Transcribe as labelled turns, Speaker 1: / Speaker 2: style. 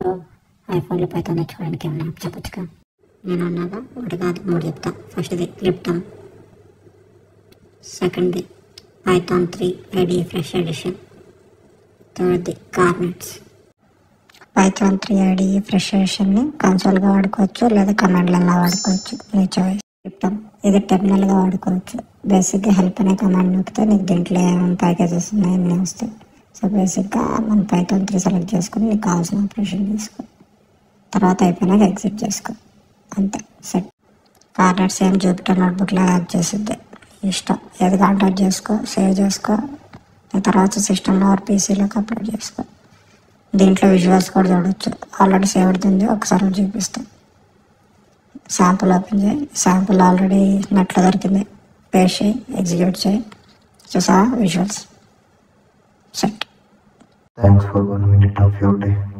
Speaker 1: ఐఫోన్లో Python నేర్చుకోవడానికి ఏమైనా app చెప్పొచ్చుగా నేను అన్నాగా ఒకటి కాదు మూడు చెప్తా ఫస్ట్ది క్లిప్టమ్ సెకండ్ది Python three ready fresh edition థర్డ్ది కార్నెట్స్ పైథాన్ త్రీ ఐడి ఫ్రెష్ ఎడిషన్ని కన్సోల్గా వాడుకోవచ్చు లేదా కమాండ్లలో వాడుకోవచ్చు మీ చాయిస్ క్లిప్టమ్ ఇది టెర్మినల్గా వాడుకోవచ్చు బేసిక్గా హెల్ప్ అనే కమాండ్ నొక్కితే నీకు దీంట్లో ఏమేమి ప్యాకేజెస్ ఉన్నాయి అన్నీ వస్తాయి సో బేసిక్గా మన పైథాన్ త్రీ సెలెక్ట్ చేసుకుని నీకు కావాల్సిన ఆపరేషన్ చేసుకో తర్వాత అయిపోయినాక ఎగ్జిట్ చేసుకో అంతే set corner same Jupyter notebook లాగా యాడ్ చేసిద్ది ఇష్టం ఏది కాంటాక్ట్ చేసుకో సేవ్ చేసుకో ఆ తర్వాత సిస్టంలో ఆర్ పీసీలోకి అప్లోడ్ చేసుకో దీంట్లో విజువల్స్ కూడా చూడొచ్చు ఆల్రెడీ సేవ్డ్ ఉంది ఒకసారి చూపిస్తాను శాంపుల్ ఓపెన్ చేయి శాంపుల్ ఆల్రెడీ నెట్లో దొరికింది పేస్ట్ చేయి ఎగ్జిక్యూట్ చేయి చూసా visuals set
Speaker 2: Thanks for one minute of your day.